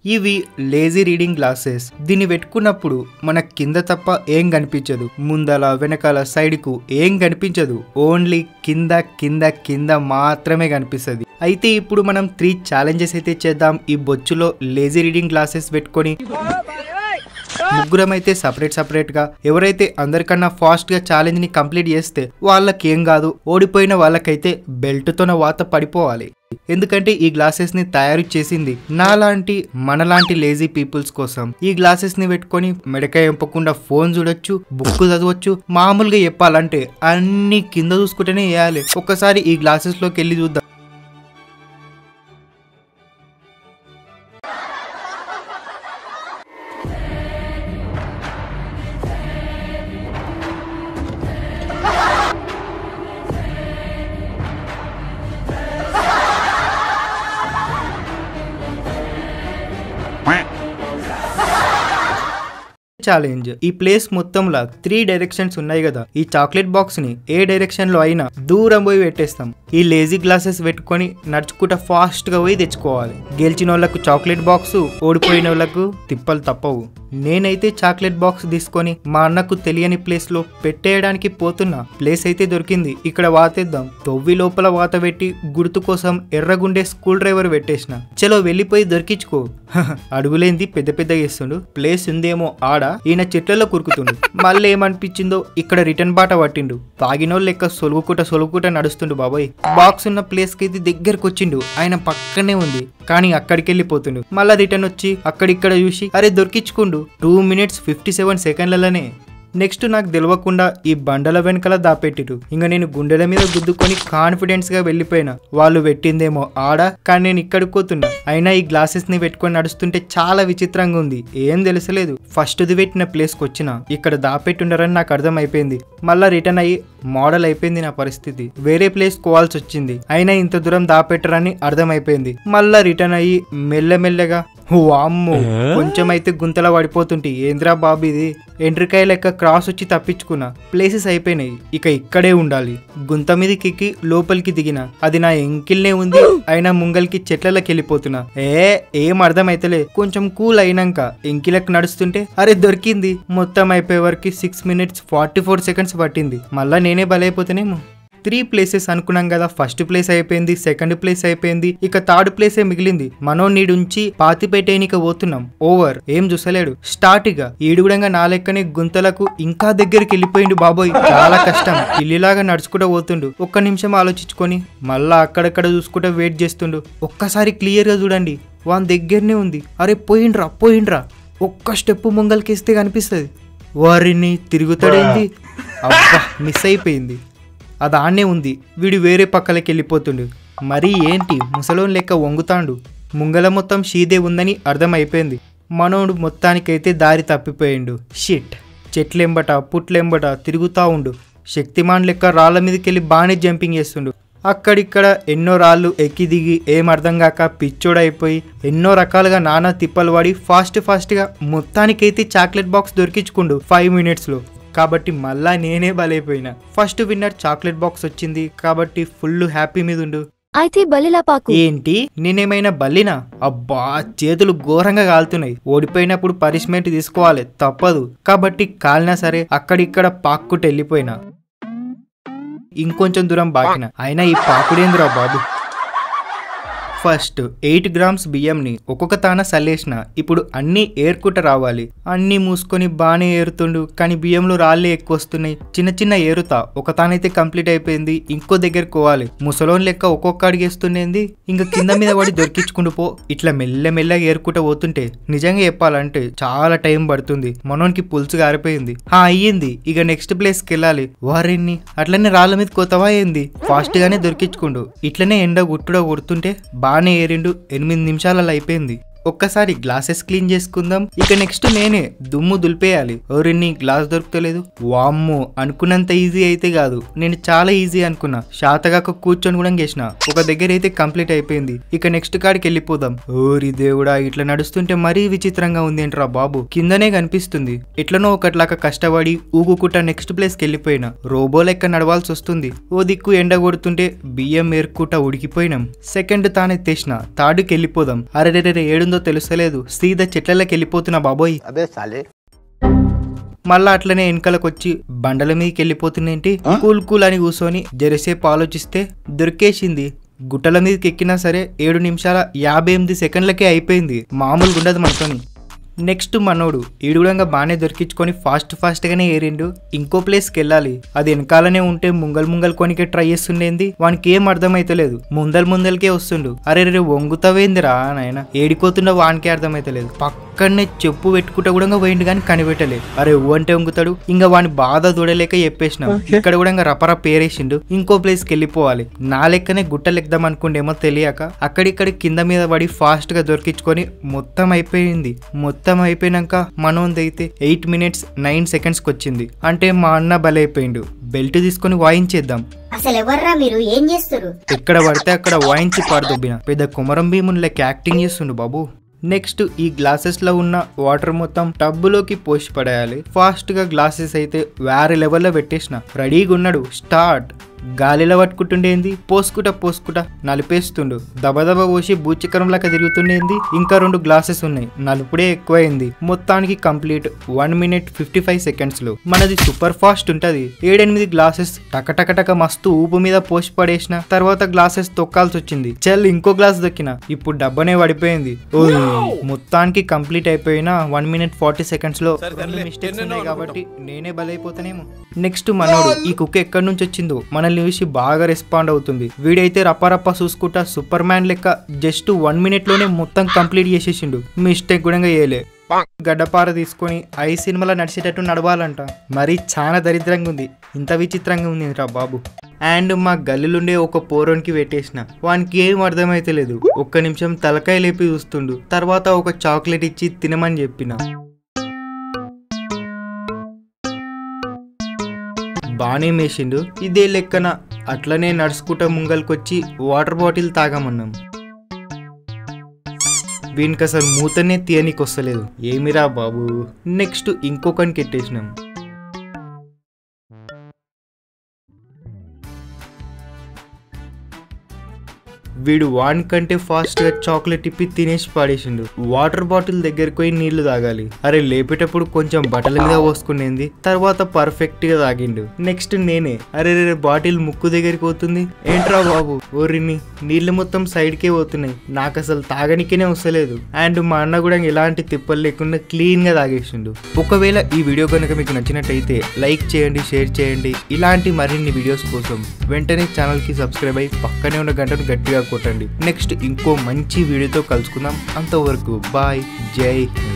ఇవి lazy reading glasses దీన్ని పెట్టుకున్నప్పుడు మన కింద తప్ప ఏం కనిపించదు ముందల వెనకాల సైడ్ కు ఏం కనిపించదు ఓన్లీ కింద కింద కింద మాత్రమే కనిపిస్తుంది అయితే ఇప్పుడు మనం త్రీ ఛాలెంజెస్ అయితే చేద్దాం ఈ బొచ్చులో లేజీ రీడింగ్ గ్లాసెస్ పెట్టుకొని ముగ్గురం అయితే సపరేట్ సపరేట్ గా ఎవరైతే అందరికన్నా ఫాస్ట్ గా ఛాలెంజ్ ని కంప్లీట్ చేస్తే వాళ్ళకి ఏం కాదు ఓడిపోయిన వాళ్ళకైతే బెల్ట్ తోన వాత పడిపోవాలి ఎందుకంటే ఈ గ్లాసెస్ ని తయారు చేసింది నాలాంటి మనలాంటి లేజీ పీపుల్స్ కోసం ఈ గ్లాసెస్ ని పెట్టుకొని మెడకాయ ఎంపకుండా ఫోన్ చూడొచ్చు బుక్ చదవచ్చు మామూలుగా చెప్పాలంటే అన్ని కింద చూసుకుంటేనే వేయాలి ఒక్కసారి ఈ గ్లాసెస్ లోకి వెళ్ళి చూద్దాం ఛాలెంజ్ ఈ ప్లేస్ మొత్తంలో త్రీ డైరెక్షన్స్ ఉన్నాయి కదా ఈ చాక్లెట్ బాక్స్ ని ఏ డైరెక్షన్ లో అయినా దూరం పోయి పెట్టేస్తాం ఈ లేజీ గ్లాసెస్ పెట్టుకొని నడుచుకుంటా ఫాస్ట్ గా పోయి తెచ్చుకోవాలి గెలిచిన వాళ్ళకు చాక్లెట్ బాక్స్ ఓడిపోయిన వాళ్ళకు తిప్పలు తప్పవు నేనైతే చాక్లెట్ బాక్స్ తీసుకొని మా అన్నకు తెలియని ప్లేస్ లో పెట్టేయడానికి పోతున్నా ప్లేస్ అయితే దొరికింది ఇక్కడ వాతేద్దాం తొవ్వి లోపల వాత పెట్టి గుర్తు కోసం ఎర్రగుండే స్కూల్ డ్రైవర్ పెట్టేసిన చలో వెళ్ళిపోయి దొరికించుకో హహ, అడుగులేంది పెద్ద పెద్ద చేస్తుండు ప్లేస్ ఉందేమో ఆడ ఈయన చెట్లలో కురుకుతుండు మళ్ళీ ఏమనిపించిందో ఇక్కడ రిటర్న్ బాట పట్టిండు తాగినోళ్ళు లెక్క సొలుగుకుట సొలుగుకుట నడుస్తుండు బాబాయ్ బాక్స్ ఉన్న ప్లేస్ కి అయితే దగ్గరకు వచ్చిండు ఆయన పక్కనే ఉంది కానీ అక్కడికి వెళ్ళిపోతుండు మళ్ళా రిటర్న్ వచ్చి అక్కడిక్కడ చూసి అరే దొరికించుకుండు టూ మినిట్స్ ఫిఫ్టీ సెవెన్ సెకండ్లలోనే నెక్స్ట్ నాకు తెలియకుండా ఈ బండల వెనకాల దాపెట్టిరు ఇంకా నేను గుండెల మీద గుద్దుకొని కాన్ఫిడెన్స్ గా వెళ్ళిపోయినా వాళ్ళు పెట్టిందేమో ఆడ కానీ నేను ఇక్కడికి పోతున్నా అయినా ఈ గ్లాసెస్ ని పెట్టుకొని నడుస్తుంటే చాలా విచిత్రంగా ఉంది ఏం తెలుసలేదు ఫస్ట్ ది పెట్టిన ప్లేస్ కి వచ్చిన ఇక్కడ దాపెట్టుండరని నాకు అర్థమైపోయింది మళ్ళా రిటర్న్ అయ్యి మోడల్ అయిపోయింది నా పరిస్థితి వేరే ప్లేస్ కోవాల్సి వచ్చింది అయినా ఇంత దూరం దాపెట్టరని అర్థమైపోయింది మళ్ళా రిటర్న్ అయ్యి మెల్లమెల్లగా వామ్మో కొంచెం అయితే గుంతల పడిపోతుంటే ఏంద్రా బాబు ఇది ఎండ్రికాయ లెక్క క్రాస్ వచ్చి తప్పించుకున్నా ప్లేసెస్ అయిపోయినాయి ఇక ఇక్కడే ఉండాలి గుంత మీదకి ఎక్కి లోపలికి దిగిన అది నా ఎంకిల్నే ఉంది అయినా ముంగల్కి చెట్లలోకి వెళ్ళిపోతున్నా ఏ ఏం అర్థమైతలే కొంచెం కూల్ అయినాక ఎంకిలకు నడుస్తుంటే అరే దొరికింది మొత్తం అయిపోయే వరకు six minutes forty four seconds పట్టింది మళ్ళా నేనే బలైపోతేనేమో త్రీ ప్లేసెస్ అనుకున్నాం కదా ఫస్ట్ ప్లేస్ అయిపోయింది సెకండ్ ప్లేస్ అయిపోయింది ఇక థర్డ్ ప్లేసే మిగిలింది మనో నీడుంచి పాతిపెట్టేనిక పోతున్నాం ఓవర్ ఏం చూసలేడు స్టార్ట్ ఇక ఈడుగుడంగా నా లెక్కనే గుంతలకు ఇంకా దగ్గరికి వెళ్ళిపోయిండు బాబోయ్ చాలా కష్టం పిల్లిలాగా నడుచుకుంటూ పోతుండు ఒక్క నిమిషం ఆలోచించుకొని మళ్ళా అక్కడక్కడ చూసుకుంటూ వెయిట్ చేస్తుండు ఒక్కసారి క్లియర్ గా చూడండి వాని దగ్గరనే ఉంది అరే పోయిండ్రా పోయిండ్రా ఒక్క స్టెప్ ముంగల్కిస్తే కనిపిస్తుంది వారిని తిరుగుతాడేంది అబ్బా మిస్ అయిపోయింది అది ఆడనే ఉంది వీడు వేరే పక్కలకి వెళ్ళిపోతుండు మరీ ఏంటి ముసలోన్ లెక్క వంగుతాండు ముంగల మొత్తం షీదే ఉందని అర్థమైపోయింది మనోడు మొత్తానికైతే దారి తప్పిపోయిండు షిట్ చెట్లెంబట పుట్లెంబట తిరుగుతా ఉండు శక్తిమాన్ లెక్క రాళ్ళ మీదకెళ్ళి బాగానే జంపింగ్ చేస్తుండు అక్కడిక్కడ ఎన్నో రాళ్ళు ఎక్కి దిగి ఏం అర్థం కాక పిచ్చోడైపోయి ఎన్నో రకాలుగా నానా తిప్పలు పడి ఫాస్ట్ ఫాస్ట్గా మొత్తానికైతే చాక్లెట్ బాక్స్ దొరికించుకుండు ఫైవ్ మినిట్స్లో కాబట్టి మళ్ళా నేనే బలైపోయినా ఫస్ట్ విన్నర్ చాక్లెట్ బాక్స్ వచ్చింది కాబట్టి ఫుల్ హ్యాపీ మీద ఉండు అయితే బలిలాపాకు ఏంటి నేనేమైనా బల్లినా అబ్బా చేతులు ఘోరంగా కాలుతున్నాయి ఓడిపోయినప్పుడు పనిష్మెంట్ తీసుకోవాలి తప్పదు కాబట్టి కాలినా సరే అక్కడిక్కడ పాక్కుంటూ వెళ్ళిపోయినా ఇంకొంచెం దూరం బాకిన అయినా ఈ పాకుడేంద్రా బాబు ఫస్ట్ ఎయిట్ గ్రామ్స్ బియ్యంని ఒక్కొక్క తాన సల్లేసిన ఇప్పుడు అన్ని ఏరుకుంట రావాలి అన్ని మూసుకొని బాగానే ఏరుతుండు కానీ బియ్యంలో రాళ్ళే ఎక్కువ వస్తున్నాయి చిన్న చిన్న ఏరుతా ఒక తానైతే కంప్లీట్ అయిపోయింది ఇంకో దగ్గర కోవాలి ముసలోన్ లెక్క ఒక్కొక్క అడిగేస్తుండేంది ఇంకా కింద మీద పడి దొరికించుకుంటూ పో ఇట్లా మెల్లమెల్లగా ఏరుకుంటూ పోతుంటే నిజంగా చెప్పాలంటే చాలా టైం పడుతుంది మనోనికి పులుసు గారిపోయింది ఆ అయ్యింది ఇక నెక్స్ట్ ప్లేస్కి వెళ్ళాలి వారిని అట్లనే రాళ్ళ మీద కోతవా ఏంది ఫాస్ట్ గానే దొరికించుకుండు ఇట్లనే ఎండ గుట్టుడ కొడుతుంటే బాగానే ఏరిండు ఎనిమిది నిమిషాలలో అయిపోయింది ఒక్కసారి గ్లాసెస్ క్లీన్ చేసుకుందాం ఇక నెక్స్ట్ నేనే దుమ్ము దులిపేయాలి ఎవరిని గ్లాస్ దొరుకుతలేదు వామ్మో అనుకున్నంత ఈజీ అయితే కాదు నేను చాలా ఈజీ అనుకున్నా శాతగాక కూర్చొని కూడా చేసిన ఒక దగ్గర అయితే కంప్లీట్ అయిపోయింది ఇక నెక్స్ట్ కాడికి వెళ్ళిపోదాం ఓరి దేవుడా ఇట్లా నడుస్తుంటే మరీ విచిత్రంగా ఉంది ఏంట్రా బాబు కిందనే కనిపిస్తుంది ఎట్లనో ఒకట్లాగా కష్టపడి ఊగుకుంటా నెక్స్ట్ ప్లేస్ కి వెళ్ళిపోయినా రోబో లెక్క నడవాల్సి వస్తుంది ఓ దిక్కు ఎండ కొడుతుంటే బియ్యం ఏరుకుంటా ఉడికిపోయినాం సెకండ్ తానే తెసిన తాడుకి వెళ్ళిపోదాం అరెరెరే ఏడుందో ఎక్కడుందో తెలుసలేదు సీదా చెట్లలోకి వెళ్ళిపోతున్నా బాబోయ్ अबे साले మళ్ళా అట్లనే వెనకలకు వచ్చి బండల మీదకి వెళ్ళిపోతుందేంటి కూల్ కూల్ అని కూర్చొని జరసేపు ఆలోచిస్తే దొరికేసింది గుట్టల మీదకి ఎక్కినా సరే ఏడు నిమిషాల యాభై ఎనిమిది సెకండ్లకే అయిపోయింది మామూలుగా ఉండదు మనతోని నెక్స్ట్ మనోడు ఈడుగుడంగా బాగానే దొరికించుకొని ఫాస్ట్ ఫాస్ట్గానే ఏరిండు ఇంకో ప్లేస్కి వెళ్ళాలి అది వెనకాలనే ఉంటే ముంగల్ ముంగల్ కొనికే ట్రై చేస్తుండేంది వానికి ఏం అర్థమైతలేదు ముందల్ ముందలకే వస్తుండు అరే రే వంగుతావేందిరా నాయన ఏడిపోతుండో వానికే అర్థమైతలేదు పక్కనే చెప్పు పెట్టుకుంటా కూడా పోయిండు కానీ కనిపెట్టలేదు అరే ఊ అంటే వంగుతాడు ఇంకా వాని బాధ చూడలేక చెప్పేసినాం ఇక్కడ కూడా ఇంకా రపర పేరేసిండు ఇంకో ప్లేస్కి వెళ్ళిపోవాలి నా లెక్కనే గుట్టలు ఎక్కుదాం అనుకుండేమో తెలియక అక్కడిక్కడ కింద మీద పడి ఫాస్ట్ గా దొరికించుకొని మొత్తం అయిపోయింది మొత్తం అయిపోయినాక మనోంది అయితే ఎయిట్ మినిట్స్ నైన్ సెకండ్స్కి వచ్చింది అంటే మా అన్న బలైపోయిండు బెల్ట్ తీసుకొని వాయించేద్దాం అసలు ఎవర్రా మీరు ఏం చేస్తారు ఎక్కడ పడితే అక్కడ వాయించి పారదొబ్బిన పెద్ద కుమరం భీముని లెక్క యాక్టింగ్ చేస్తుండు బాబు నెక్స్ట్ ఈ గ్లాసెస్ లో ఉన్న వాటర్ మొత్తం టబ్బులోకి పోసి పడేయాలి ఫాస్ట్ గా గ్లాసెస్ అయితే వేరే లెవెల్లో పెట్టేసిన రెడీగా ఉన్నాడు స్టార్ట్ గాలిలో పట్టుకుంటుండేంది పోసుకుట పోసుకుట నలిపేస్తుండు దబదబ పోసి బూచికరం లాగా తిరుగుతుండేంది ఇంకా రెండు గ్లాసెస్ ఉన్నాయి నలుపుడే ఎక్కువైంది మొత్తానికి complete one minute fifty five seconds లో మనది సూపర్ ఫాస్ట్ ఉంటది ఏడెనిమిది గ్లాసెస్ టకటకటక మస్తు ఊపు మీద పోసి పడేసిన తర్వాత గ్లాసెస్ తొక్కాల్సి వచ్చింది చెల్ ఇంకో గ్లాస్ దొక్కిన ఇప్పుడు డబ్బనే పడిపోయింది ఓయ్, మొత్తానికి కంప్లీట్ అయిపోయిన వన్ మినిట్ ఫార్టీ సెకండ్స్ లో మిస్టేక్స్ ఉన్నాయి కాబట్టి నేనే బలైపోతానేమో నెక్స్ట్ మనోడు ఈ కుక్క ఎక్కడి నుంచి వచ్చిందో మనల్ని చూసి బాగా రెస్పాండ్ అవుతుంది వీడైతే రప్పరప్ప చూసుకుంటా సూపర్ మ్యాన్ లెక్క జస్ట్ వన్ మినిట్ లోనే మొత్తం కంప్లీట్ చేసేసిండు మిస్టేక్ కూడా చేయలే గడ్డపార తీసుకొని ఐ సినిమాలో నడిచేటట్టు నడవాలంట మరీ చాలా దరిద్రంగా ఉంది ఇంత విచిత్రంగా ఉంది రా బాబు అండ్ మా గల్లీలుండే ఒక పోరోనికి పెట్టేసిన వానికి ఏం అర్థమైతే లేదు ఒక్క నిమిషం తలకాయ లేపి చూస్తుండు తర్వాత ఒక చాక్లెట్ ఇచ్చి తినమని చెప్పిన బాగానే మేసిండు ఇదే లెక్కన అట్లనే నడుచుకుంటా ముంగల్కొచ్చి వాటర్ బాటిల్ తాగమన్నాం వీనికి అసలు మూతనే తీయనికి వస్తలేదు ఏమిరా బాబు నెక్స్ట్ ఇంకొకనికి ఎట్టేసినాం వీడు వాన్ కంటే ఫాస్ట్ గా చాక్లెట్ ఇప్పి తినేసి పాడేసిండు వాటర్ బాటిల్ దగ్గరికి పోయి నీళ్లు తాగాలి అరే లేపేటప్పుడు కొంచెం బట్టల మీద పోసుకునేది తర్వాత పర్ఫెక్ట్ గా తాగిండు నెక్స్ట్ నేనే అరే రే బాటిల్ ముక్కు దగ్గరికి పోతుంది ఏంట్రా బాబు ఓరిని నీళ్లు మొత్తం సైడ్ కే పోతున్నాయి నాకు అసలు తాగనికేనే వస్తలేదు అండ్ మా అన్న కూడా ఎలాంటి తిప్పలు లేకుండా క్లీన్ గా తాగేసిండు ఒకవేళ ఈ వీడియో కనుక మీకు నచ్చినట్టయితే లైక్ చేయండి షేర్ చేయండి ఇలాంటి మరిన్ని వీడియోస్ కోసం వెంటనే ఛానల్ కి సబ్స్క్రైబ్ అయ్యి పక్కనే ఉన్న గంటను గట్టిగా కొట్టండి నెక్స్ట్ ఇంకో మంచి వీడియోతో కలుసుకుందాం అంతవరకు బాయ్ జై హింద్